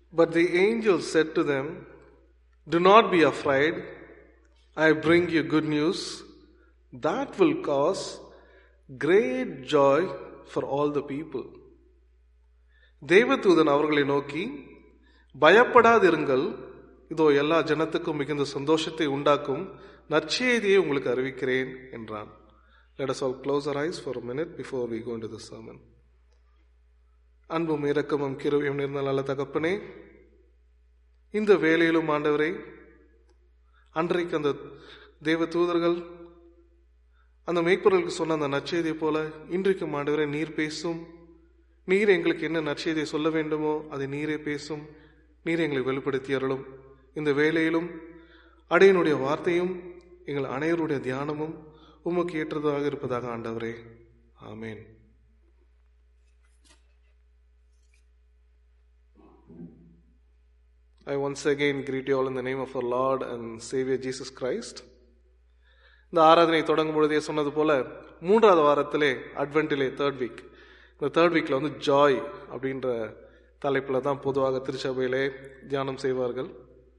But the angel said to them, Do not be afraid. I bring you good news. That will cause great joy for all the people. தேவதூதன் அவர்களை நோக்கி பயப்படாதிருங்கள் இதோ எல்லா ஜனத்துக்கும் மிகுந்த சந்தோஷத்தை உண்டாக்கும் நற்செய்தியை உங்களுக்கு அறிவிக்கிறேன் என்றான் Let us all close our eyes for a minute before we go into the sermon. அன்பும் இரக்கமும் கிருவியும் நிறைந்த நல்ல தகப்பனே இந்த வேலையிலும் ஆண்டவரே அன்றைக்கு அந்த தேவ தூதர்கள் அந்த மெய்ப்பொருளுக்கு சொன்ன அந்த நற்செய்தியை போல இன்றைக்கும் ஆண்டவரே நீர் பேசும் நீர் எங்களுக்கு என்ன நற்செய்தியை சொல்ல வேண்டுமோ அதை நீரே பேசும் நீர் எங்களை வெளிப்படுத்தி அருளும் இந்த வேலையிலும் அடையனுடைய வார்த்தையும் எங்கள் அனைவருடைய தியானமும் உமக்கு ஏற்றதாக இருப்பதாக ஆண்டவரே ஆமேன் I once again greet you all in the name of our Lord and Savior Jesus Christ. இந்த ஆராதனை தொடங்கும் பொழுதே சொன்னது போல மூன்றாவது வாரத்திலே அட்வென்டிலே தேர்ட் வீக் இந்த தேர்ட் வீக்ல வந்து ஜாய் அப்படின்ற தலைப்பில் தான் பொதுவாக திருச்சபையிலே தியானம் செய்வார்கள்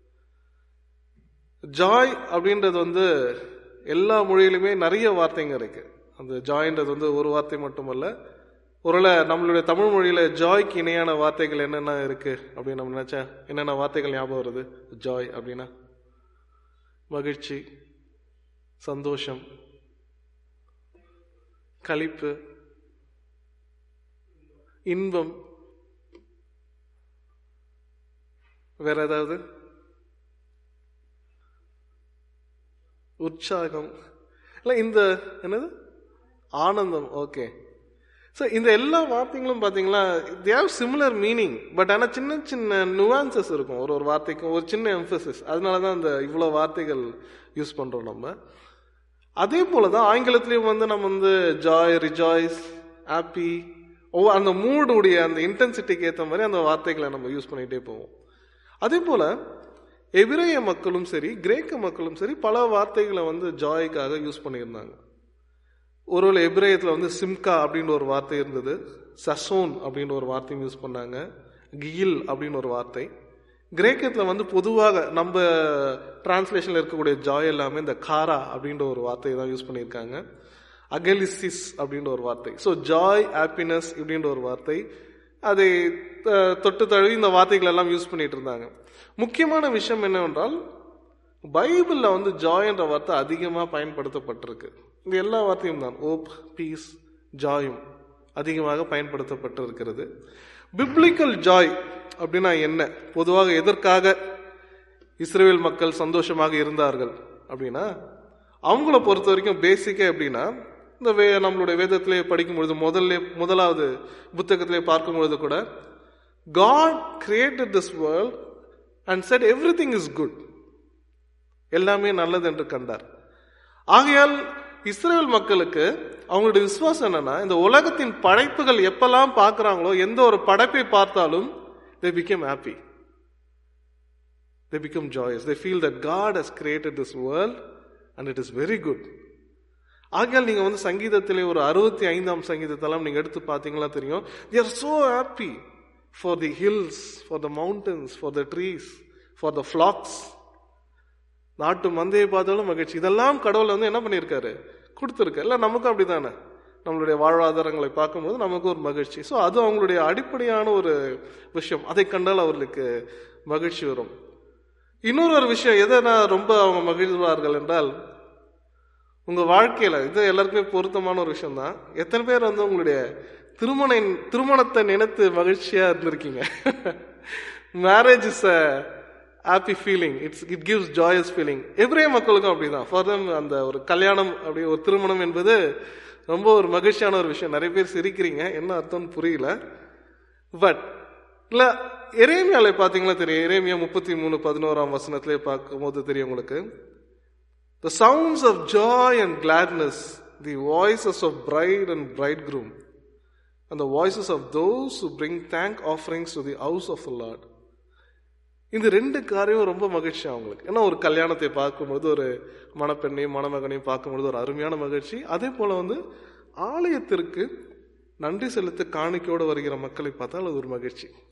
ஜாய் அப்படின்றது வந்து எல்லா மொழியிலுமே நிறைய வார்த்தைங்க இருக்கு அந்த ஜாய்ன்றது வந்து ஒரு வார்த்தை மட்டுமல்ல ஒருவேளை நம்மளுடைய தமிழ் மொழியில ஜாய்க்கு இணையான வார்த்தைகள் என்னென்ன இருக்கு அப்படின்னு நம்ம நினைச்சா என்னென்ன வார்த்தைகள் ஞாபகம் வருது ஜாய் அப்படின்னா மகிழ்ச்சி சந்தோஷம் களிப்பு இன்பம் வேற ஏதாவது உற்சாகம் இல்ல இந்த என்னது ஆனந்தம் ஓகே ஸோ இந்த எல்லா வார்த்தைகளும் பார்த்தீங்களா they have similar meaning but ஆனால் சின்ன சின்ன நுவான்சஸ் இருக்கும் ஒரு ஒரு வார்த்தைக்கும் ஒரு சின்ன எம்ஃபசிஸ் அதனால தான் இந்த இவ்வளோ வார்த்தைகள் யூஸ் பண்ணுறோம் நம்ம அதே போல தான் ஆங்கிலத்திலையும் வந்து நம்ம வந்து ஜாய் ரிஜாய்ஸ் ஹாப்பி ஓ அந்த மூடுடைய அந்த இன்டென்சிட்டிக்கு ஏற்ற மாதிரி அந்த வார்த்தைகளை நம்ம யூஸ் பண்ணிகிட்டே போவோம் அதே போல எபிரேய மக்களும் சரி கிரேக்க மக்களும் சரி பல வார்த்தைகளை வந்து ஜாய்க்காக யூஸ் பண்ணியிருந்தாங்க ஒருவேளை எபிரேயத்தில் வந்து சிம்கா அப்படின்ற ஒரு வார்த்தை இருந்தது சசோன் அப்படின்ற ஒரு வார்த்தையும் யூஸ் பண்ணாங்க கியில் அப்படின்னு ஒரு வார்த்தை கிரேக்கத்தில் வந்து பொதுவாக நம்ம டிரான்ஸ்லேஷனில் இருக்கக்கூடிய ஜாய் எல்லாமே இந்த காரா அப்படின்ற ஒரு வார்த்தையை தான் யூஸ் பண்ணியிருக்காங்க அகலிசிஸ் அப்படின்ற ஒரு வார்த்தை ஸோ ஜாய் ஹாப்பினஸ் இப்படின்ற ஒரு வார்த்தை அதை தொட்டு தழுவி இந்த வார்த்தைகள் எல்லாம் யூஸ் பண்ணிட்டு இருந்தாங்க முக்கியமான விஷயம் என்னவென்றால் பைபிளில் வந்து ஜாய் என்ற வார்த்தை அதிகமாக பயன்படுத்தப்பட்டிருக்கு இந்த எல்லா வார்த்தையும் தான் ஓப் பீஸ் ஜாயும் அதிகமாக பயன்படுத்தப்பட்டிருக்கிறது பிப்ளிக்கல் ஜாய் அப்படின்னா என்ன பொதுவாக எதற்காக இஸ்ரேல் மக்கள் சந்தோஷமாக இருந்தார்கள் அப்படின்னா அவங்கள பொறுத்த வரைக்கும் பேசிக்கே அப்படின்னா இந்த வே நம்மளுடைய வேதத்திலே படிக்கும் பொழுது முதல்ல முதலாவது புத்தகத்திலே பார்க்கும் பொழுது கூட God created this world and said everything is good எல்லாமே நல்லது என்று கண்டார் ஆகையால் இஸ்ரேல் மக்களுக்கு அவங்களுடைய விசுவாசம் என்னன்னா இந்த உலகத்தின் படைப்புகள் எப்பெல்லாம் பார்க்குறாங்களோ எந்த ஒரு படைப்பை பார்த்தாலும் they become happy they become joyous they feel that God has created this world and it is very good ஆகையால் நீங்க வந்து சங்கீதத்திலே ஒரு அறுபத்தி ஐந்தாம் சங்கீதத்தெல்லாம் நீங்க எடுத்து பார்த்தீங்களா தெரியும் they are so happy for the hills for the mountains for the trees for the flocks நாட்டு மந்தையை பார்த்தாலும் மகிழ்ச்சி இதெல்லாம் கடவுள் வந்து என்ன பண்ணியிருக்காரு கொடுத்துருக்கு இல்லை நமக்கும் அப்படிதானே நம்மளுடைய வாழ்வாதாரங்களை பார்க்கும்போது நமக்கு ஒரு மகிழ்ச்சி ஸோ அது அவங்களுடைய அடிப்படையான ஒரு விஷயம் அதை கண்டால் அவர்களுக்கு மகிழ்ச்சி வரும் இன்னொரு ஒரு விஷயம் எதை நான் ரொம்ப அவங்க மகிழ்வார்கள் என்றால் உங்க வாழ்க்கையில இது எல்லாருக்குமே பொருத்தமான ஒரு விஷயம் தான் எத்தனை பேர் வந்து உங்களுடைய திருமண திருமணத்தை நினைத்து மகிழ்ச்சியா இருந்திருக்கீங்க marriage is a happy feeling it's it gives joyous feeling every மக்களுக்கும் அப்படிதான் ஃபார் தம் அந்த ஒரு கல்யாணம் அப்படி ஒரு திருமணம் என்பது ரொம்ப ஒரு மகிழ்ச்சியான ஒரு விஷயம் நிறைய பேர் சிரிக்கிறீங்க என்ன அர்த்தம்னு புரியல பட் இல்ல எரேமியால பாத்தீங்களா தெரியும் எரேமியா முப்பத்தி மூணு பதினோராம் வசனத்திலே பார்க்கும்போது தெரியும் உங்களுக்கு The sounds of joy and gladness, the voices of bride and bridegroom, and the voices of those who bring thank offerings to the house of the Lord. இந்த ரெண்டு காரியம் ரொம்ப மகிழ்ச்சி அவங்களுக்கு ஏன்னா ஒரு கல்யாணத்தை பார்க்கும்பொழுது ஒரு மணப்பெண்ணையும் மணமகனையும் பார்க்கும்பொழுது ஒரு அருமையான மகிழ்ச்சி அதே போல வந்து ஆலயத்திற்கு நன்றி செலுத்த காணிக்கையோடு வருகிற மக்களை பார்த்தால் அது ஒரு மகிழ்ச்சி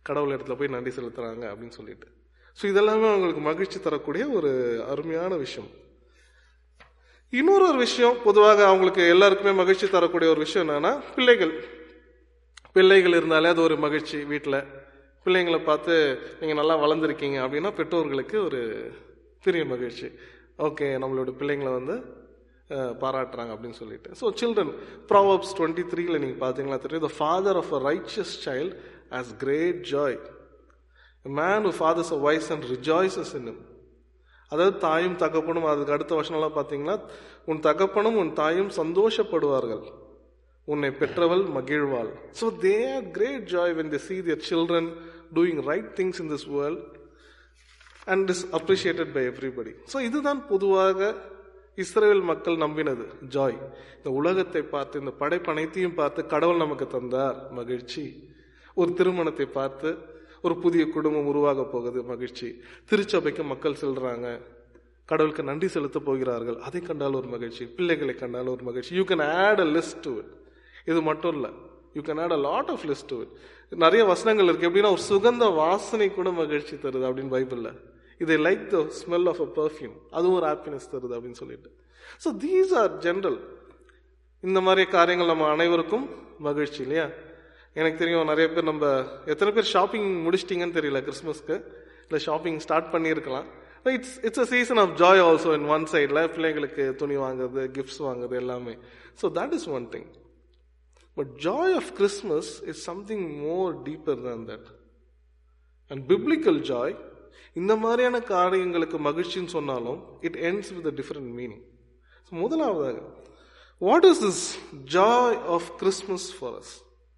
கடவுள் இடத்துல போய் நன்றி செலுத்துறாங்க அப்படின்னு சொல்லிட்டு ஸோ இதெல்லாமே அவங்களுக்கு மகிழ்ச்சி தரக்கூடிய ஒரு அருமையான விஷயம் இன்னொரு ஒரு விஷயம் பொதுவாக அவங்களுக்கு எல்லாருக்குமே மகிழ்ச்சி தரக்கூடிய ஒரு விஷயம் என்னன்னா பிள்ளைகள் பிள்ளைகள் இருந்தாலே அது ஒரு மகிழ்ச்சி வீட்டில் பிள்ளைங்களை பார்த்து நீங்கள் நல்லா வளர்ந்துருக்கீங்க அப்படின்னா பெற்றோர்களுக்கு ஒரு பெரிய மகிழ்ச்சி ஓகே நம்மளோட பிள்ளைங்களை வந்து அஹ், பாராட்டுறாங்க அப்படின்னு சொல்லிட்டு ஸோ சில்ட்ரன் ப்ராவப்ஸ் டுவெண்ட்டி த்ரீல நீங்கள் பார்த்தீங்களா தெரியும் the father of a righteous child has great joy man who fathers a wife and rejoices in him அதாவது தாயும் தகப்பனும் அதுக்கு அடுத்த வசனம்லாம் பார்த்தீங்கன்னா உன் தகப்பனும் உன் தாயும் சந்தோஷப்படுவார்கள் உன்னை பெற்றவள் மகிழ்வாள் so they are great joy when they see their children doing right things in this world and is appreciated by everybody so இதுதான் பொதுவாக இஸ்ரேல் மக்கள் நம்பினது ஜாய் இந்த உலகத்தை பார்த்து இந்த படைப்பனைத்தையும் பார்த்து கடவுள் நமக்கு தந்தார் மகிழ்ச்சி ஒரு திருமணத்தை பார்த்து ஒரு புதிய குடும்பம் உருவாக போகுது மகிழ்ச்சி திருச்சபைக்கு மக்கள் செல்றாங்க கடவுளுக்கு நன்றி செலுத்த போகிறார்கள் அதை கண்டால் ஒரு மகிழ்ச்சி பிள்ளைகளை கண்டால் ஒரு மகிழ்ச்சி you can add a list to it இது மட்டும் இல்லை you can add a lot of list to it நிறைய வசனங்கள் இருக்கு எப்படின்னா ஒரு சுகந்த வாசனை கூட மகிழ்ச்சி தருது அப்படின்னு பைபிள்ல இதை like the smell of a perfume அதுவும் ஒரு ஹாப்பினஸ் தருது அப்படின்னு சொல்லிட்டு ஸோ தீஸ் ஆர் ஜென்ரல் இந்த மாதிரி காரியங்கள் நம்ம அனைவருக்கும் மகிழ்ச்சி இல்லையா எனக்கு தெரியும் நிறைய பேர் நம்ம எத்தனை பேர் ஷாப்பிங் முடிச்சிட்டிங்கன்னு தெரியல கிறிஸ்மஸ்க்கு இல்லை ஷாப்பிங் ஸ்டார்ட் பண்ணியிருக்கலாம் it's it's a season of joy also in one சைடில் பிள்ளைங்களுக்கு துணி வாங்குறது கிஃப்ட்ஸ் வாங்குறது எல்லாமே so that is one thing but joy of Christmas is something more deeper than that and biblical joy இந்த மாதிரியான காரியங்களுக்கு மகிழ்ச்சின்னு சொன்னாலும் it ends with a different meaning முதலாவதாக what is this joy of Christmas for us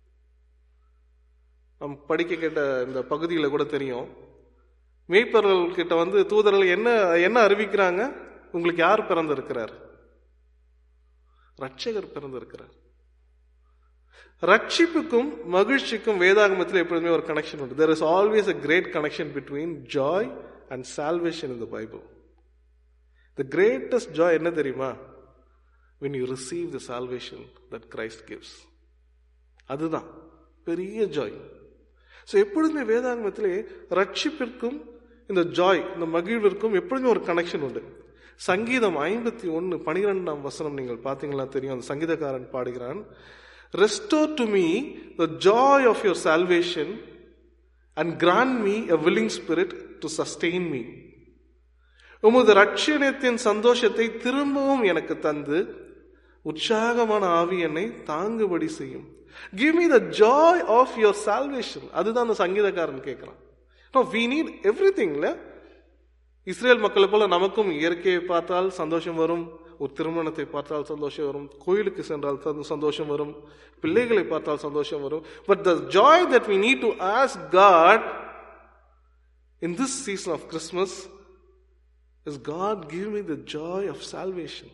நம் படிக்க கேட்ட இந்த பகுதியில் கூட தெரியும் மேய்ப்பர்கள் கிட்ட வந்து தூதர்கள் என்ன என்ன அறிவிக்கிறாங்க உங்களுக்கு யார் பிறந்திருக்கிறார் ரட்சகர் பிறந்திருக்கிறார் ரட்சிப்புக்கும் மகிழ்ச்சிக்கும் வேதாகமத்தில் எப்பொழுதுமே ஒரு கனெக்ஷன் உண்டு there is always a great connection between joy and salvation in the Bible the greatest joy என்ன தெரியுமா when you receive the salvation that Christ gives அதுதான் பெரிய ஜாய் ஸோ எப்பொழுதுமே வேதாகமத்திலே ரட்சிப்பிற்கும் இந்த ஜாய் இந்த மகிழ்விற்கும் எப்பொழுதுமே ஒரு கனெக்ஷன் உண்டு சங்கீதம் ஐம்பத்தி ஒன்று பனிரெண்டாம் வசனம் நீங்கள் பார்த்தீங்களா தெரியும் அந்த சங்கீதக்காரன் பாடுகிறான் restore to me the joy of your salvation and grant me a willing spirit to sustain me உமது ரட்சணத்தின் சந்தோஷத்தை திரும்பவும் எனக்கு தந்து உற்சாகமான ஆவி என்னை தாங்குபடி செய்யும் give me the joy of your salvation அதுதான் அந்த சங்கீதக்காரன் கேட்கிறான் நோ வி நீட் எவ்ரி திங்ல இஸ்ரேல் மக்களை போல நமக்கும் இயற்கையை பார்த்தால் சந்தோஷம் வரும் ஒரு திருமணத்தை பார்த்தால் சந்தோஷம் வரும் கோயிலுக்கு சென்றால் சந்தோ- சந்தோஷம் வரும் பிள்ளைகளை பார்த்தால் சந்தோஷம் வரும் but the joy that we need to ask God in this season of Christmas is God give me the joy of salvation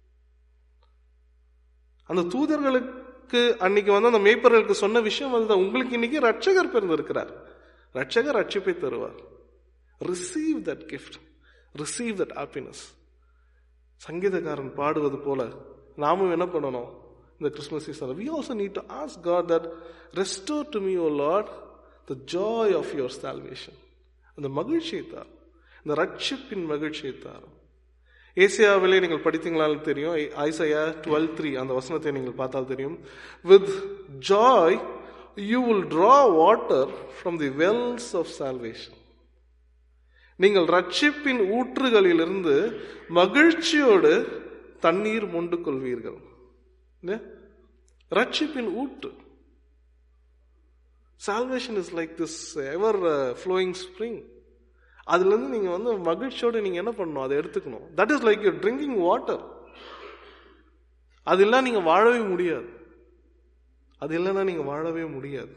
அந்த தூதர்களுக்கு அன்னைக்கு வந்து அந்த மேய்ப்பர்களுக்கு சொன்ன விஷயம் அதுதான் உங்களுக்கு இன்னைக்கு ரட்சகர் பிறந்திருக்கிறார் ரட்சகர் ரட்சிப்பை தருவார் receive that gift receive that happiness சங்கீதக்காரன் பாடுவது போல நாமும் என்ன பண்ணணும் இந்த Christmas season we also need to ask God that restore to me O Lord the joy of your salvation அந்த மகிழ்ச்சியை தார் இந்த ரட்சிப்பின் மகிழ்ச்சியை தாரும் ஏசியாவிலே நீங்கள் படித்தீங்களாலும் தெரியும் ஐசையா டுவெல் த்ரீ அந்த வசனத்தை நீங்கள் பார்த்தால் தெரியும் with joy you will draw water from the wells of salvation நீங்கள் ரட்சிப்பின் ஊற்றுகளிலிருந்து மகிழ்ச்சியோடு தண்ணீர் மொண்டு கொள்வீர்கள் இல்லையா? ரட்சிப்பின் ஊற்று salvation is like this ever flowing spring அதுலேருந்து நீங்கள் வந்து மகிழ்ச்சியோடு நீங்கள் என்ன பண்ணணும் அதை எடுத்துக்கணும் that is like you drinking water அது இல்லைனா நீங்கள் வாழவே முடியாது அது இல்லைன்னா நீங்கள் வாழவே முடியாது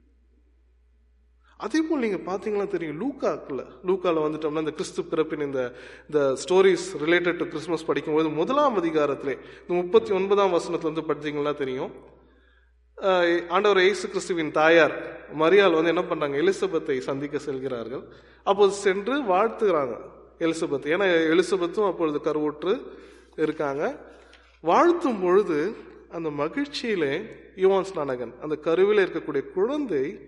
அதே போல் நீங்கள் பார்த்தீங்கன்னா தெரியும் லூக்காக்குல லூக்கால வந்துட்டோம்னா இந்த கிறிஸ்து பிறப்பின் இந்த இந்த ஸ்டோரிஸ் ரிலேட்டட் டு கிறிஸ்மஸ் படிக்கும்போது முதலாம் அதிகாரத்திலே இந்த முப்பத்தி ஒன்பதாம் வசனத்துல வந்து படிச்சீங்கன்னா தெரியும் ஆஹ் ஆண்டவர் இயேசு கிறிஸ்துவின் தாயார் மரியாள் வந்து என்ன பண்றாங்க எலிசபெத்தை சந்திக்க செல்கிறார்கள் அப்போது சென்று வாழ்த்துகிறாங்க எலிசபெத் ஏன்னா எலிசபெத்தும் அப்பொழுது கருவுற்று இருக்காங்க வாழ்த்தும் பொழுது அந்த மகிழ்ச்சியிலே யுவான் ஸ்நானகன் அந்த கருவில இருக்கக்கூடிய குழந்தை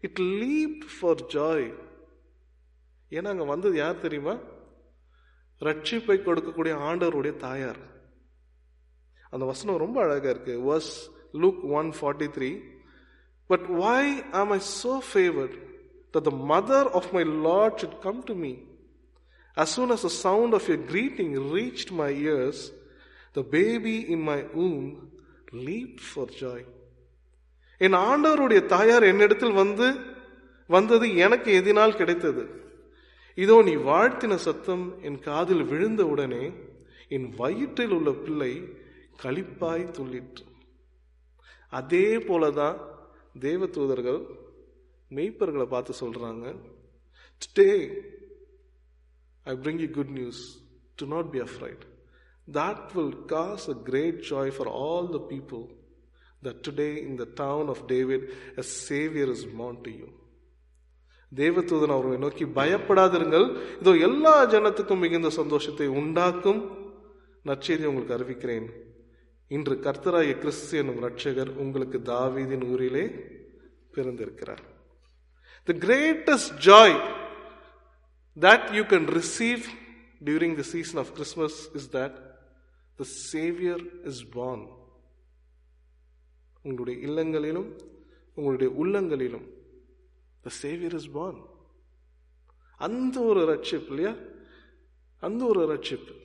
இட் லீப்ட் ஃபார் ஜாய் ஏன்னா அங்க வந்தது யார் தெரியுமா ரட்சிப்பை கொடுக்கக்கூடிய ஆண்டவருடைய தாயார் அந்த வசனம் ரொம்ப அழகா இருக்கு verse Luke one forty three but why am I so favoured that the mother of my Lord should come to me. As soon as the sound of your greeting reached my ears, the baby in my womb leaped for joy. என் ஆண்டவருடைய தாயார் என்னிடத்தில் வந்து வந்தது எனக்கு எதினால் கிடைத்தது இதோ நீ வாழ்த்தின சத்தம் என் காதில் விழுந்த உடனே என் வயிற்றில் உள்ள பிள்ளை களிப்பாய் துள்ளிற்று அதே போலதான் தேவ தூதர்கள் மெய்ப்பர்களை பார்த்து சொல்றாங்க today I bring you good news do not be afraid that will cause a great joy for all the people that today in the town of David a saviour is born to you தேவதூதன் அவர்களை நோக்கி பயப்படாதிருங்கள் இதோ எல்லா ஜனத்துக்கும் மிகுந்த சந்தோஷத்தை உண்டாக்கும் நற்செய்தி உங்களுக்கு அறிவிக்கிறேன் இன்று கர்த்தராய கிறிஸ்து என்னும் ரட்சகர் உங்களுக்கு தாவீதின் ஊரிலே பிறந்திருக்கிறார் The greatest joy that you can receive during the season of Christmas is that the Savior is born. உங்களுடைய இல்லங்களிலும் உங்களுடைய உள்ளங்களிலும் the Savior is born. அந்த ஒரு ரட்சிப்பு இல்லையா அந்த ஒரு ரட்சிப்பு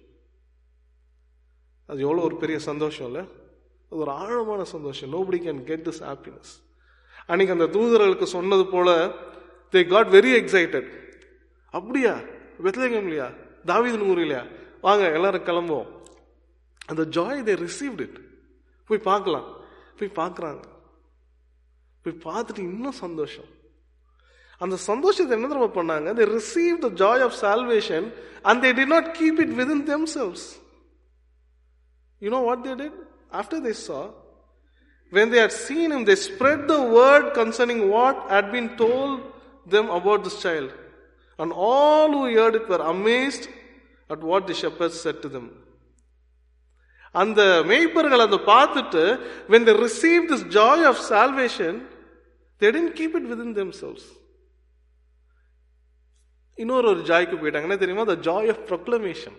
அது எவ்வளோ ஒரு பெரிய சந்தோஷம் இல்லை அது ஒரு ஆழமான சந்தோஷம் nobody can get this happiness அன்னைக்கு அந்த தூதர்களுக்கு சொன்னது போல தே காட் வெரி எக்ஸைட்டட் அப்படியா பெத்லேகம் இல்லையா தாவீதன் ஊர் இல்லையா வாங்க எல்லாரும் கிளம்புவோம் அந்த ஜாய் தே ரிசீவ்ட் இட் போய் பார்க்கலாம் போய் பார்க்குறாங்க போய் பார்த்துட்டு இன்னும் சந்தோஷம் அந்த சந்தோஷத்தை என்ன தெரியுமா பண்ணாங்க they receive the joy of salvation and they did not keep it within themselves you know what they did after they saw when they had seen him, they spread the word concerning what had been told them about this child. And all who heard it were amazed at what the shepherds said to them. அந்த மேய்ப்பர்கள் அதை பார்த்துட்டு when they received this joy of salvation they didn't keep it within themselves இன்னொரு ஒரு ஜாய்க்கு போயிட்டாங்க என்ன தெரியுமா the joy of proclamation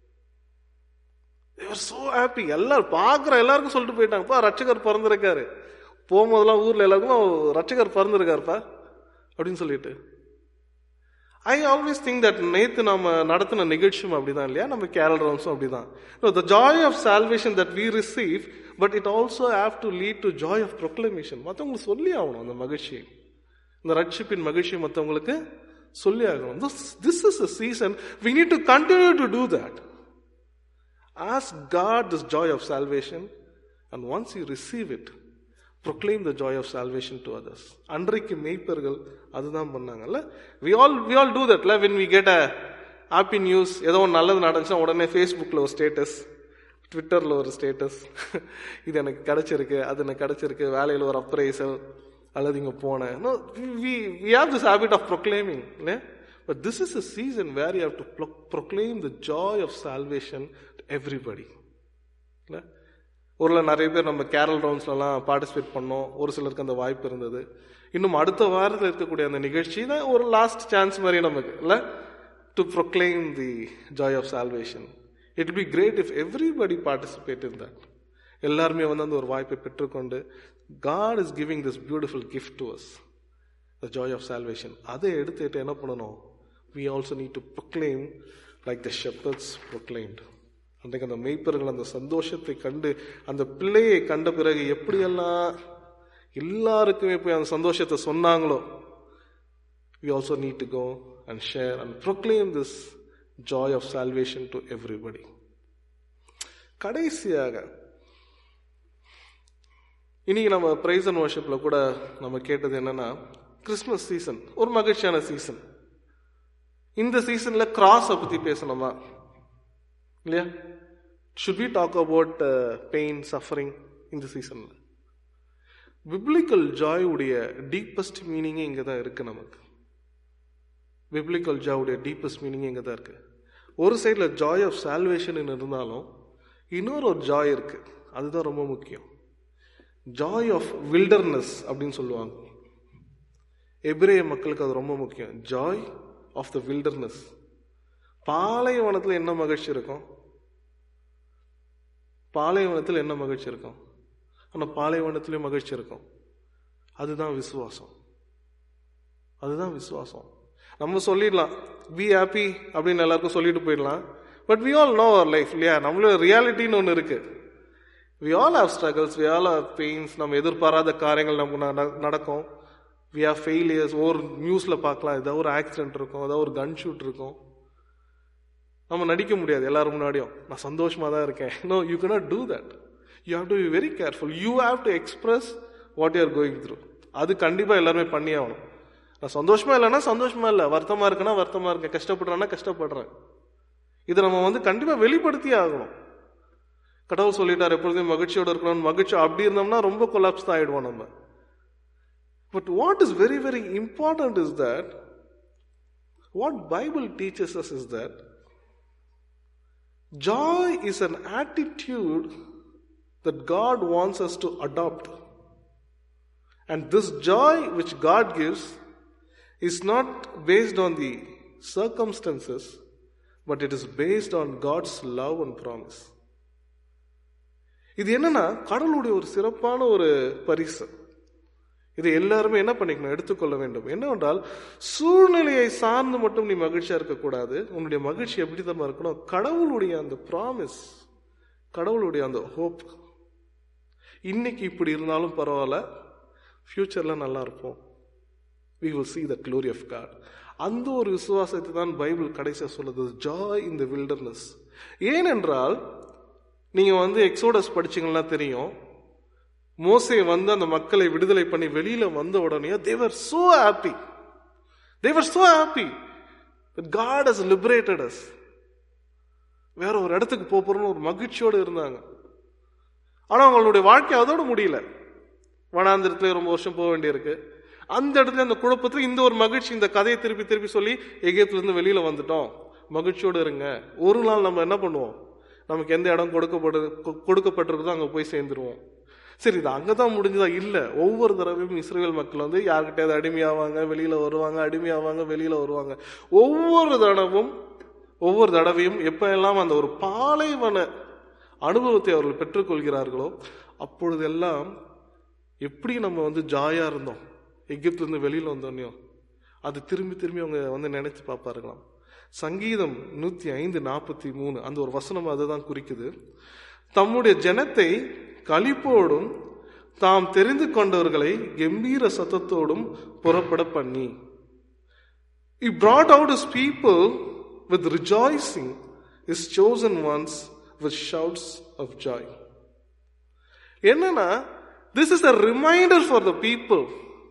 they were so happy எல்லாரும் பார்க்குற எல்லாருக்கும் சொல்லிட்டு போயிட்டாங்கப்பா ரட்சகர் பிறந்திருக்காரு போகும்போதெல்லாம் ஊர்ல எல்லாருக்கும் ரட்சகர் பிறந்திருக்காருப்பா அப்படின்னு சொல்லிட்டு ஐ ஆல்வேஸ் திங்க் தட் நேத்து நம்ம நடத்தின நிகழ்ச்சியும் அப்படிதான் இல்லையா நம்ம கேரல் ரவுண்ட்ஸும் அப்படிதான் the joy of salvation that we receive but it also have to lead to joy of proclamation மற்றவங்களுக்கு சொல்லி ஆகணும் அந்த மகிழ்ச்சி இந்த ரட்சிப்பின் மகிழ்ச்சி மற்றவங்களுக்கு சொல்லி ஆகணும் this is a season we need to continue to do that Ask God this joy of salvation, and once you receive it, proclaim the joy of salvation to others. அன்றைக்கு மெய்ப்பர்கள் அதுதான் பண்ணாங்கல்ல we all we all do தட்ல when we get a happy news ஏதோ ஒன்று நல்லது நடந்துச்சுன்னா உடனே ஃபேஸ்புக்கில் ஒரு ஸ்டேட்டஸ் ட்விட்டரில் ஒரு ஸ்டேட்டஸ் இது எனக்கு கிடைச்சிருக்கு அது எனக்கு கிடைச்சிருக்கு வேலையில் ஒரு அப்ரைசல் அல்லது இங்கே போனேன் no we we have this habit of proclaiming இல்லை but this is a season where you have to proclaim the joy of salvation everybody இல்லை ஊரில் நிறைய பேர் நம்ம கேரல் ரவுண்ட்ஸ்லாம் பார்ட்டிசிபேட் பண்ணோம் ஒரு சிலருக்கு அந்த வாய்ப்பு இருந்தது இன்னும் அடுத்த வாரத்தில் இருக்கக்கூடிய அந்த நிகழ்ச்சி தான் ஒரு லாஸ்ட் சான்ஸ் மாதிரி நமக்கு இல்லை to proclaim the joy of salvation it be great if everybody participate in that எல்லாருமே வந்து அந்த ஒரு வாய்ப்பை பெற்றுக்கொண்டு God is giving this beautiful gift to us the joy of salvation அதை எடுத்துட்டு என்ன பண்ணணும் we also need to proclaim like the shepherds proclaimed அன்றைக்கு அந்த மெய்ப்பர்கள் அந்த சந்தோஷத்தை கண்டு அந்த பிள்ளையை கண்ட பிறகு எப்படியெல்லாம் எல்லாருக்குமே போய் அந்த சந்தோஷத்தை சொன்னாங்களோ we also need to go and share and proclaim this joy of salvation to everybody கடைசியாக இன்னைக்கு நம்ம பிரைஸ் அண்ட் வர்ஷிப்ல கூட நம்ம கேட்டது என்னன்னா கிறிஸ்மஸ் சீசன் ஒரு மகிழ்ச்சியான சீசன் இந்த சீசன்ல கிராஸை பத்தி பேசணுமா இல்லையா should we talk about pain suffering இந்த சீசனில் பிப்ளிக்கல் ஜாய் உடைய டீப்பஸ்ட் மீனிங்கே இங்கே தான் இருக்கு நமக்கு பிப்ளிக்கல் ஜாயுடைய டீப்பஸ்ட் மீனிங்கே இங்கே தான் இருக்கு ஒரு சைடில் ஜாய் ஆஃப் சால்வேஷன் இருந்தாலும் இன்னொரு ஒரு ஜாய் இருக்கு அதுதான் ரொம்ப முக்கியம் ஜாய் ஆஃப் வில்டர்னஸ் அப்படின்னு சொல்லுவாங்க எபிரேய மக்களுக்கு அது ரொம்ப முக்கியம் ஜாய் ஆஃப் த வில்டர்னஸ் பாலைவனத்தில் என்ன மகிழ்ச்சி இருக்கும் பாலைவனத்தில் என்ன மகிழ்ச்சி இருக்கும் ஆனால் பாலைவனத்திலையும் மகிழ்ச்சி இருக்கும் அதுதான் விசுவாசம் அதுதான் விசுவாசம் நம்ம சொல்லிடலாம் பி ஹாப்பி அப்படின்னு எல்லாருக்கும் சொல்லிட்டு போயிடலாம் but we all know our life இல்லையா நம்மளோட ரியாலிட்டின்னு ஒன்று இருக்கு we all have struggles we all have pains நம்ம எதிர்பாராத காரியங்கள் நமக்கு நட- நடக்கும் வி ஹவ் ஃபெயிலியர்ஸ் ஒரு நியூஸில் பார்க்கலாம் ஏதாவது ஒரு ஆக்சிடென்ட் இருக்கும் ஏதாவது ஒரு கன் ஷூட் இருக்கும் நம்ம நடிக்க முடியாது எல்லாரும் முன்னாடியும் நான் சந்தோஷமா தான் இருக்கேன் no you cannot do that you have to be very careful you have to express what you are going through அது கண்டிப்பா எல்லாருமே பண்ணி ஆகணும் நான் சந்தோஷமா இல்லைன்னா சந்தோஷமா இல்லை வருத்தமா இருக்குன்னா வருத்தமா இருக்கேன் கஷ்டப்படுறேன்னா கஷ்டப்படுறேன் இதை நம்ம வந்து கண்டிப்பா வெளிப்படுத்தி ஆகணும் கடவுள் சொல்லிட்டார் எப்பொழுதும் மகிழ்ச்சியோட இருக்கணும் மகிழ்ச்சி அப்படி இருந்தோம்னா ரொம்ப கொலாப்ஸ் தான் ஆயிடுவோம் நம்ம but what is very very important is that what Bible teaches us is that Joy is an attitude that God wants us to adopt. And this joy which God gives is not based on the circumstances, but it is based on God's love and promise. இது என்னன்னா கடவுளுடைய ஒரு சிறப்பான ஒரு பரிசு இது எல்லாருமே என்ன பண்ணிக்கணும் எடுத்துக்கொள்ள வேண்டும் என்னவென்றால் சூழ்நிலையை சார்ந்து மட்டும் நீ மகிழ்ச்சியா இருக்கக்கூடாது உன்னுடைய மகிழ்ச்சி எப்படி தான் இருக்கணும் கடவுளுடைய அந்த ப்ராமிஸ் கடவுளுடைய அந்த ஹோப் இன்னைக்கு இப்படி இருந்தாலும் பரவாயில்ல ஃபியூச்சர்ல நல்லா இருப்போம் we will see the glory of God அந்த ஒரு விசுவாசத்தை தான் பைபிள் கடைசியா சொல்லுது ஜாய் in the wilderness ஏனென்றால் நீங்க வந்து எக்ஸோடஸ் படிச்சீங்கன்னா தெரியும் மோசே வந்து அந்த மக்களை விடுதலை பண்ணி வெளியில வந்த உடனே they were so happy they were so happy God has liberated us வேற ஒரு இடத்துக்கு போப் போறோம்னு ஒரு மகிழ்ச்சியோடு இருந்தாங்க ஆனா அவங்களுடைய வாழ்க்கை அதோட முடியல வனாந்திரத்துல ரொம்ப வருஷம் போக வேண்டியிருக்கு அந்த இடத்துல அந்த குழப்பத்துல இந்த ஒரு மகிழ்ச்சி இந்த கதையை திருப்பி திருப்பி சொல்லி எகிப்துல இருந்து வெளியில வந்துட்டோம் மகிழ்ச்சியோடு இருங்க ஒரு நாள் நம்ம என்ன பண்ணுவோம் நமக்கு எந்த இடம் கொடுக்கப்படு கொ- கொடுக்கப்பட்டிருக்குதோ அங்க போய் சேர்ந்துருவோம் சரி இது அங்கதான் முடிஞ்சதா இல்ல ஒவ்வொரு தடவையும் இஸ்ரேல் மக்கள் வந்து யார்கிட்டயாவது அடிமையாவாங்க வெளியில வருவாங்க அடிமையாவாங்க வெளியில வருவாங்க ஒவ்வொரு தடவும் ஒவ்வொரு தடவையும் எப்ப எல்லாம் அந்த ஒரு பாலைவன அனுபவத்தை அவர்கள் பெற்றுக்கொள்கிறார்களோ அப்பொழுதெல்லாம் எப்படி நம்ம வந்து ஜாயா இருந்தோம் எகிப்துல இருந்து வெளியில வந்தோன்னோ அது திரும்பி திரும்பி அவங்க வந்து நினைச்சு பார்ப்பாருங்களாம் சங்கீதம் நூத்தி ஐந்து நாற்பத்தி மூணு அந்த ஒரு வசனம் அதுதான் குறிக்குது தம்முடைய ஜனத்தை களிப்போடும் தாம் தெரிந்து கொண்டவர்களை கம்பீர சத்தத்தோடும் புறப்பட பண்ணி He brought out his people with rejoicing, his chosen ones with shouts of joy. என்னன்னா this is a reminder for the people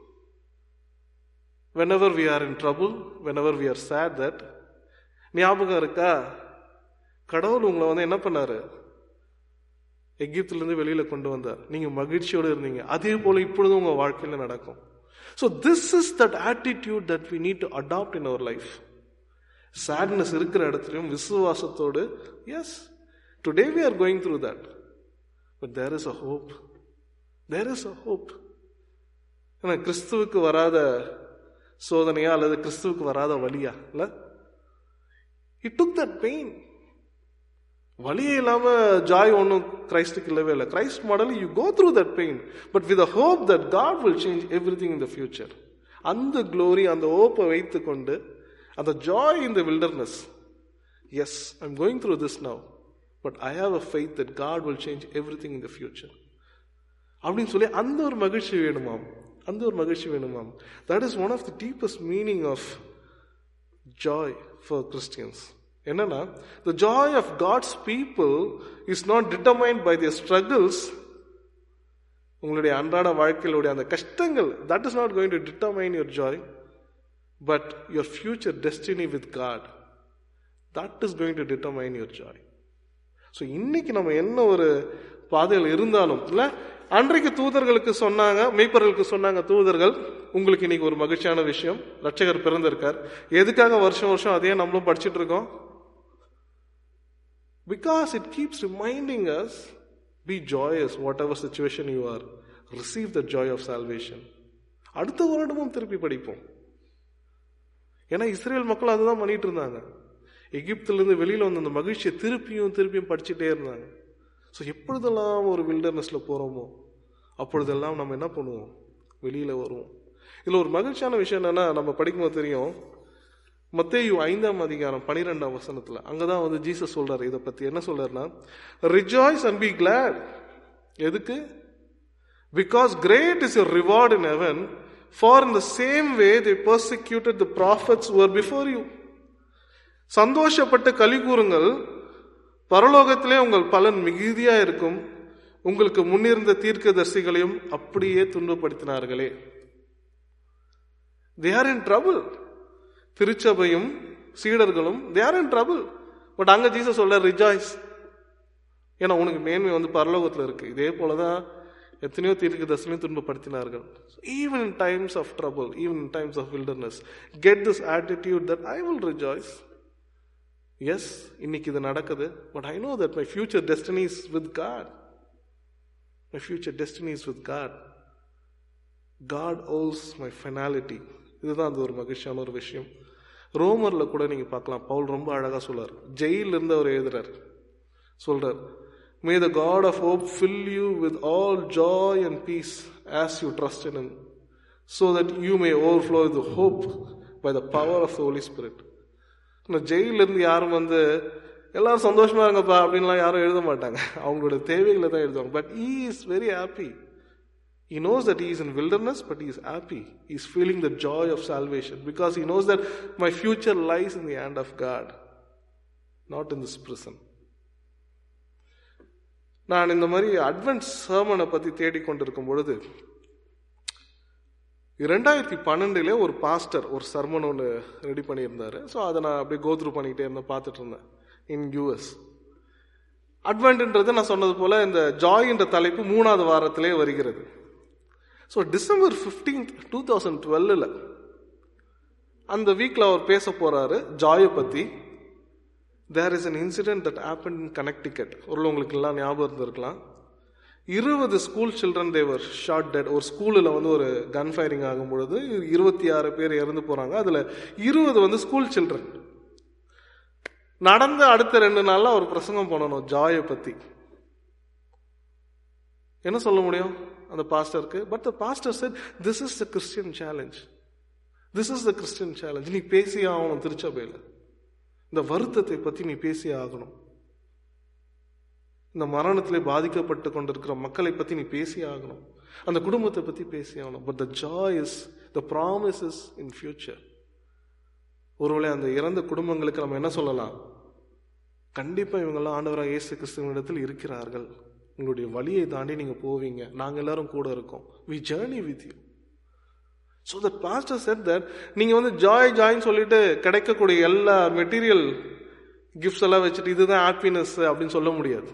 whenever we are in trouble, whenever we are sad that ஞாபகம் இருக்கா கடவுள் உங்களை வந்து என்ன பண்ணாரு எகிப்துல இருந்து வெளியில கொண்டு வந்தார் நீங்க மகிழ்ச்சியோடு இருந்தீங்க அதே போல இப்பொழுதும் உங்க வாழ்க்கையில நடக்கும் so this is that attitude that we need to adopt in our life sadness இருக்கிற இடத்துலையும் விசுவாசத்தோடு yes today we are going through that but there is a hope there is a hope ஏன்னா கிறிஸ்துவுக்கு வராத சோதனையா அல்லது கிறிஸ்துவுக்கு வராத வலியா இல்ல இட் டுக் தட் பெயின் வலியே இல்லாம ஜாய் ஒன்றும் கிரைஸ்டுக்கு இல்லவே இல்லை Christ model you go through that pain but with hope that God will change everything in the future அந்த க்ளோரி அந்த ஹோப்பை வைத்து கொண்டு அந்த joy in the wilderness yes I'm going through this now but I have a faith that God will change everything in the future அப்படின்னு சொல்லி அந்த ஒரு மகிழ்ச்சி வேணுமாம் அந்த ஒரு மகிழ்ச்சி வேணுமாம் that is one of the deepest meaning of joy for Christians என்னன்னா the joy of God's people is not determined by their struggles உங்களுடைய அன்றாட வாழ்க்கையிலுடைய அந்த கஷ்டங்கள் that is not going to determine your joy but your future destiny with God that is going to determine your joy so இன்னைக்கு நம்ம என்ன ஒரு பாதையில் இருந்தாலும் இல்ல அன்றைக்கு தூதர்களுக்கு சொன்னாங்க மெய்ப்பர்களுக்கு சொன்னாங்க தூதர்கள் உங்களுக்கு இன்னைக்கு ஒரு மகிழ்ச்சியான விஷயம் ரட்சகர் பிறந்திருக்கார் எதுக்காக வருஷம் வருஷம் அதே நம்மளும் படிச்சுட்டு இருக்கோம் because it keeps reminding us be joyous whatever situation you are receive the joy of salvation அடுத்த வருடமும் திருப்பி படிப்போம் ஏன்னா இஸ்ரேல் மக்கள் அதுதான் பண்ணிட்டு இருந்தாங்க எகிப்திலிருந்து வெளியில வந்த அந்த மகிழ்ச்சியை திருப்பியும் திருப்பியும் படிச்சுட்டே இருந்தாங்க ஸோ எப்பொழுதெல்லாம் ஒரு வில்டர்னஸ்ல போறோமோ அப்பொழுதெல்லாம் நம்ம என்ன பண்ணுவோம் வெளியில வருவோம் இதுல ஒரு மகிழ்ச்சியான விஷயம் என்னன்னா நம்ம படிக்கும்போது தெரியும் மத்தேயு ஐந்தாம் அதிகாரம் பனிரெண்டாம் வசனத்துல அங்கதான் வந்து ஜீசஸ் சொல்றாரு இதை பத்தி என்ன சொல்றாருன்னா ரிஜாய்ஸ் அண்ட் பி கிளாட் எதுக்கு because great is your reward in heaven for in the same way they persecuted the prophets were before you சந்தோஷப்பட்டு களி கூறுங்கள் பரலோகத்திலே உங்கள் பலன் மிகுதியா இருக்கும் உங்களுக்கு முன்னிருந்த தீர்க்கதரிசிகளையும் அப்படியே துன்பப்படுத்தினார்களே தே ஆர் இன் ட்ரபிள் திருச்சபையும் சீடர்களும் they are in trouble but அங்க ஜீசஸ் சொல்ல ரிஜாய்ஸ் ஏன்னா உனக்கு மேன்மை வந்து பரலோகத்தில் இருக்கு இதே போலதான் எத்தனையோ தீர்க்க தரிசனையும் துன்பப்படுத்தினார்கள் even in times of trouble even in times of wilderness get this attitude that I will rejoice yes இன்னைக்கு இது நடக்குது but I know that my future destiny's with God my future destiny's with God God holds my finality இதுதான் அது ஒரு மகிழ்ச்சியான ஒரு விஷயம் ரோமர்ல கூட நீங்க பார்க்கலாம் பவுல் ரொம்ப அழகா சொல்றார் ஜெயில இருந்து அவர் எழுதுறார் சொல்றார் may the God of hope fill you with all joy and peace as you trust in him so that you may overflow with hope by the power of the Holy Spirit இந்த ஜெயில இருந்து யாரும் வந்து எல்லாரும் சந்தோஷமா இருங்கப்பா அப்படின்லாம் யாரும் எழுத மாட்டாங்க அவங்களோட தேவைகளை தான் எழுதுவாங்க but he is very happy He knows that he is in wilderness, but he is happy. He is feeling the joy of salvation because he knows that my future lies in the hand of God, not in this prison. நான் இந்த மாதிரி advent சர்மனை பத்தி தேடிக்கொண்டிருக்கும் பொழுது இரண்டாயிரத்தி பன்னெண்டுல ஒரு pastor ஒரு sermon ஒன்று ரெடி பண்ணியிருந்தாரு ஸோ அதை நான் அப்படியே கோத்ரூ பண்ணிக்கிட்டே இருந்தேன் பார்த்துட்டு இருந்தேன் இன் யூஎஸ் அட்வென்ட்ன்றது நான் சொன்னது போல இந்த ஜாய் என்ற தலைப்பு மூணாவது வாரத்திலே வருகிறது so December fifteenth two thousand டுவெல்லில் அந்த வீக்கில் அவர் பேச போறாரு ஜாயை பற்றி there is an incident that happened in Connecticut ஒரு உங்களுக்கு எல்லாம் ஞாபகம் இருந்திருக்கலாம் இருபது school children they were shot dead ஒரு ஸ்கூலில் வந்து ஒரு கன் ஃபயரிங் ஆகும் பொழுது இருபத்தி ஆறு பேர் இறந்து போறாங்க அதில் இருபது வந்து ஸ்கூல் சில்ட்ரன் நடந்த அடுத்த ரெண்டு நாள்ல ஒரு பிரசங்கம் பண்ணணும் ஜாயை பத்தி என்ன சொல்ல முடியும் அந்த பாஸ்டருக்கு but the pastor said this is the Christian challenge this is the Christian challenge நீ பேசி ஆகணும் திருச்சபையில் இந்த வருத்தத்தை பத்தி நீ பேசி ஆகணும் இந்த மரணத்திலே பாதிக்கப்பட்டு கொண்டிருக்கிற மக்களை பத்தி நீ பேசி ஆகணும் அந்த குடும்பத்தை பத்தி பேசி ஆகணும் but the joy is the promise is in future ஒருவேளை அந்த இறந்த குடும்பங்களுக்கு நம்ம என்ன சொல்லலாம் கண்டிப்பா இவங்கெல்லாம் ஆண்டவராக இயேசு கிறிஸ்துவனிடத்தில் இருக்கிறார்கள் உங்களுடைய வழியை தாண்டி நீங்க போவீங்க நாங்க எல்லாரும் கூட இருக்கோம் we journey with you so that pastor said that நீங்க வந்து ஜாய் ஜாய்ன்னு சொல்லிட்டு கிடைக்கக்கூடிய எல்லா மெட்டீரியல் கிஃப்ட்ஸ் எல்லாம் வச்சுட்டு இதுதான் ஹாப்பினஸ் அப்படின்னு சொல்ல முடியாது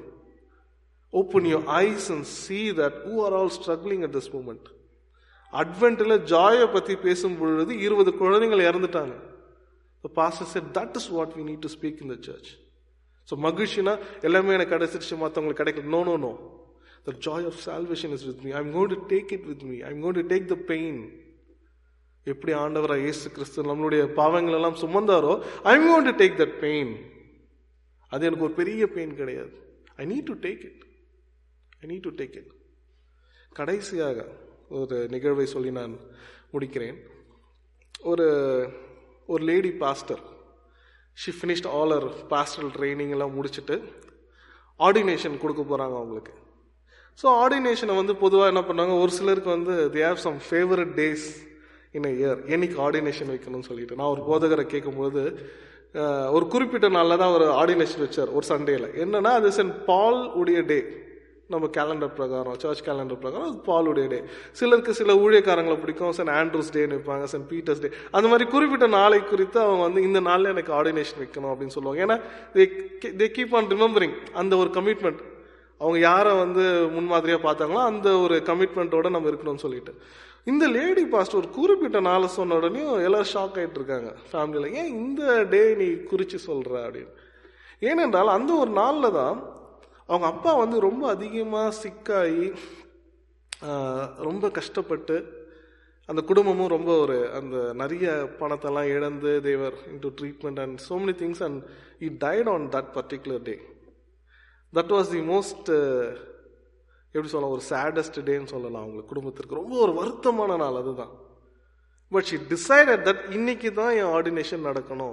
open your eyes and see that who are all struggling at this moment அட்வென்ட்ல ஜாயை பத்தி பேசும் பொழுது இருபது குழந்தைகள் இறந்துட்டாங்க pastor said that is what we need to speak in the church so மகிழ்ச்சினா எல்லாமே எனக்கு கிடைச்சிருச்சு மற்றவங்களுக்கு கிடைக்கல no no no the joy of salvation is with me I'm gonna take it with me I'm gonna take the pain எப்படி ஆண்டவராக இயேசு கிறிஸ்து நம்மளுடைய பாவங்கள் எல்லாம் சுமந்தாரோ I'm gonna take that pain அது எனக்கு ஒரு பெரிய பெயின் கிடையாது I need to take it I need to take it கடைசியாக ஒரு நிகழ்வை சொல்லி நான் முடிக்கிறேன் ஒரு ஒரு lady pastor she finished all her pastoral training எல்லாம் முடிச்சுட்டு ஆர்டினேஷன் கொடுக்க போகிறாங்க அவங்களுக்கு ஸோ ஆர்டினேஷனை வந்து பொதுவாக என்ன பண்ணாங்க ஒரு சிலருக்கு வந்து they have some favourite days in a year என்னைக்கு ஆர்டினேஷன் வைக்கணும்னு சொல்லிட்டு நான் ஒரு போதகரை கேட்கும்போது ஒரு குறிப்பிட்ட நாளில் தான் ஒரு ஆர்டினேஷன் வச்சார் ஒரு சண்டேல என்னன்னா அது சென்ட் பால் உடைய டே நம்ம கேலண்டர் பிரகாரம் சர்ச் கேலண்டர் பிரகாரம் அது பாலுடைய டே சிலருக்கு சில ஊழியக்காரங்களை பிடிக்கும் சென்ட் ஆண்ட்ரூஸ் டேன்னு வைப்பாங்க சென்ட் பீட்டர்ஸ் டே அந்த மாதிரி குறிப்பிட்ட நாளை குறித்து அவங்க வந்து இந்த நாளில் எனக்கு ஆர்டினேஷன் வைக்கணும் அப்படின்னு சொல்லுவாங்க ஏன்னா தே கீப் ஆன் ரிமெம்பரிங் அந்த ஒரு கமிட்மெண்ட் அவங்க யாரை வந்து முன்மாதிரியாக பார்த்தாங்களோ அந்த ஒரு கமிட்மெண்ட்டோட நம்ம இருக்கணும்னு சொல்லிட்டு இந்த லேடி பாஸ்ட் ஒரு குறிப்பிட்ட நாளை சொன்ன உடனே எல்லாரும் ஷாக் ஆகிட்டு இருக்காங்க ஃபேமிலியில் ஏன் இந்த டே நீ குறித்து சொல்கிற அப்படின்னு ஏனென்றால் அந்த ஒரு நாளில் தான் அவங்க அப்பா வந்து ரொம்ப அதிகமாக சிக்காகி ரொம்ப கஷ்டப்பட்டு அந்த குடும்பமும் ரொம்ப ஒரு அந்த நிறைய பணத்தெல்லாம் இழந்து they were into treatment and so many things and he died on that particular day that was the most எப்படி சொல்லலாம் ஒரு சேடஸ்ட் டேன்னு சொல்லலாம் அவங்க குடும்பத்திற்கு ரொம்ப ஒரு வருத்தமான நாள் அதுதான் பட் ஷி டிசைடட் தட் இன்னைக்கு தான் என் ஆர்டினேஷன் நடக்கணும்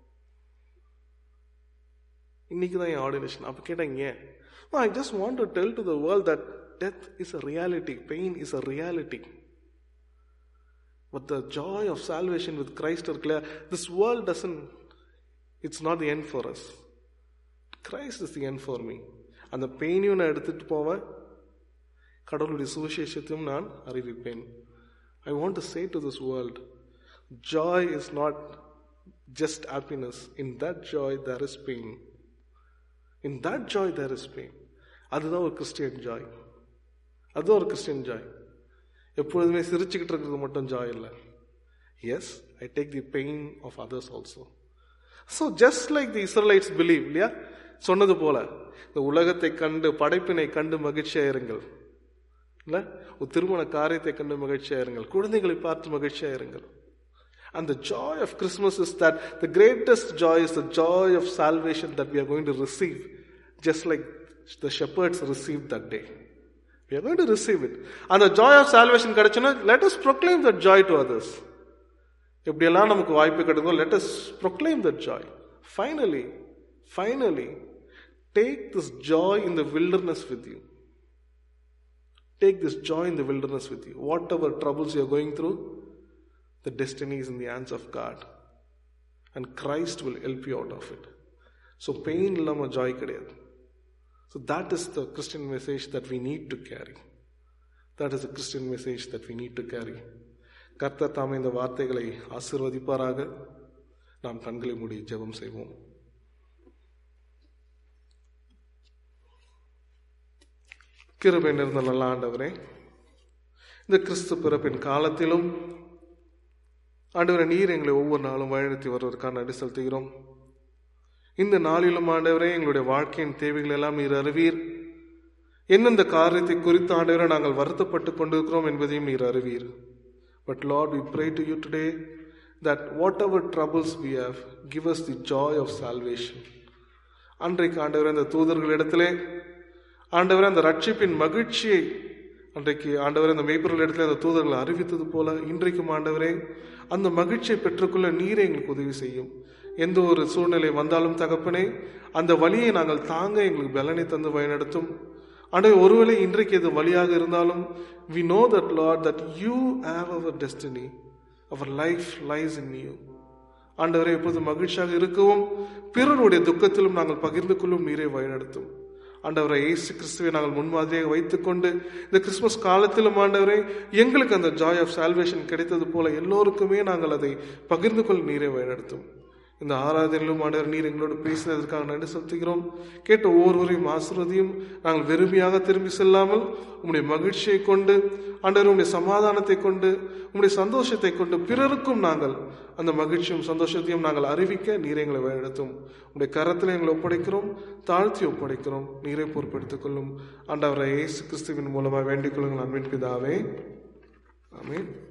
இன்னைக்கு தான் என் ஆர்டினேஷன் அப்போ கேட்டாங்க I just want to tell to the world that death is a reality pain is a reality But the joy of salvation with Christ are clear. This world doesn't, it's not the end for us. Christ is the end for me. அந்த பெயினையும் நான் எடுத்துட்டு போவேன் கடவுளுடைய சுவிசேஷத்தையும் நான் அறிவிப்பேன் I want to say to this world joy is not just happiness in that joy there is pain in that joy there is pain அதுதான் ஒரு கிறிஸ்டியன் ஜாய் அதுதான் ஒரு கிறிஸ்டியன் ஜாய் எப்பொழுதுமே சிரிச்சுக்கிட்டு இருக்கிறது மட்டும் ஜாய் இல்லை yes I take the pain of others also so just like the Israelites believe இல்லையா சொன்னது போல இந்த உலகத்தை கண்டு படைப்பினை கண்டு மகிழ்ச்சியா இருங்கள் இல்ல ஒரு திருமண காரியத்தை கண்டு மகிழ்ச்சியா இருங்கள் குழந்தைகளை பார்த்து மகிழ்ச்சியா இருங்கள் And the joy of Christmas is that the greatest joy is the joy of salvation that we are going to receive, just like the shepherds received that day. We are going to receive it. And the joy of salvation கிடைச்சுன்னா let us proclaim that joy to others. எப்படியெல்லாம் நமக்கு வாய்ப்பு கிடைக்கும் let us proclaim that joy. Finally, finally, take this joy in the wilderness with you. Take this joy in the wilderness with you. Whatever troubles you are going through, the destiny is in the hands of God. And Christ will help you out of it. So pain இல்லாம joy கிடையாது So that is the Christian message that we need to carry. That is the Christian message that we need to carry. கர்த்தர் தாமே இந்த வார்த்தைகளை ஆசிர்வதிப்பாராக நாம் கண்களை மூடி ஜெபம் செய்வோம் கிருபை நிறைந்த நல்ல ஆண்டவரே இந்த கிறிஸ்து பிறப்பின் காலத்திலும் ஆண்டவரை நீர் எங்களை ஒவ்வொரு நாளும் வழிநடத்தி வருவதற்கான நடி செலுத்துகிறோம் இந்த நாளிலும் ஆண்டவரே எங்களுடைய வாழ்க்கையின் தேவைகள் எல்லாம் நீர் அறிவீர் எந்தெந்த காரியத்தை குறித்து ஆண்டவரை நாங்கள் வருத்தப்பட்டு கொண்டிருக்கிறோம் என்பதையும் நீர் அறிவீர் but Lord we pray to you today that whatever troubles we have give us the joy of salvation அன்றைக்கு ஆண்டவர் அந்த தூதர்களிடத்திலே ஆண்டவர் அந்த ரட்சிப்பின் மகிழ்ச்சியை அன்றைக்கு ஆண்டவர் அந்த மெய்ப்பொருள் இடத்துல அந்த தூதர்களை அறிவித்தது போல இன்றைக்கும் ஆண்டவரே அந்த மகிழ்ச்சியை பெற்றுக்கொள்ள நீரே எங்களுக்கு உதவி செய்யும் எந்த ஒரு சூழ்நிலை வந்தாலும் தகப்பனே அந்த வழியை நாங்கள் தாங்க எங்களுக்கு பலனை தந்து வழிநடத்தும் ஆண்டவர் ஒருவேளை இன்றைக்கு இது வழியாக இருந்தாலும் we know that Lord that you have our destiny our life lies in you ஆண்டவரை எப்போது மகிழ்ச்சியாக இருக்கவும் பிறருடைய துக்கத்திலும் நாங்கள் பகிர்ந்து கொள்ளும் நீரை வழிநடத்தும் ஆண்டவரை இயேசு கிறிஸ்துவை நாங்கள் முன்மாதிரியாக வைத்துக்கொண்டு இந்த கிறிஸ்துமஸ் காலத்திலும் ஆண்டவரை எங்களுக்கு அந்த ஜாய் ஆஃப் சால்வேஷன் கிடைத்தது போல எல்லோருக்குமே நாங்கள் அதை பகிர்ந்து கொள் நீரை வழிநடத்தும் இந்த ஆராதனையிலும் ஆண்டவர் நீர் எங்களோடு பேசினதற்காக நன்றி செலுத்துகிறோம் கேட்ட ஒவ்வொருவரையும் ஆசிர்வதியும் நாங்கள் வெறுமையாக திரும்பி செல்லாமல் உம்முடைய மகிழ்ச்சியை கொண்டு ஆண்டவர் உம்முடைய சமாதானத்தை கொண்டு உம்முடைய சந்தோஷத்தை கொண்டு பிறருக்கும் நாங்கள் அந்த மகிழ்ச்சியும் சந்தோஷத்தையும் நாங்கள் அறிவிக்க நீரை எங்களை வழிநடத்தும் உடைய கரத்தில் எங்களை ஒப்படைக்கிறோம் தாழ்த்தி ஒப்படைக்கிறோம் நீரை பொறுப்படுத்திக் கொள்ளும் ஆண்டவரை இயேசு கிறிஸ்துவின் மூலமாக வேண்டிக் கொள்ளுங்கள் அன்பின் பிதாவே ஆமீன்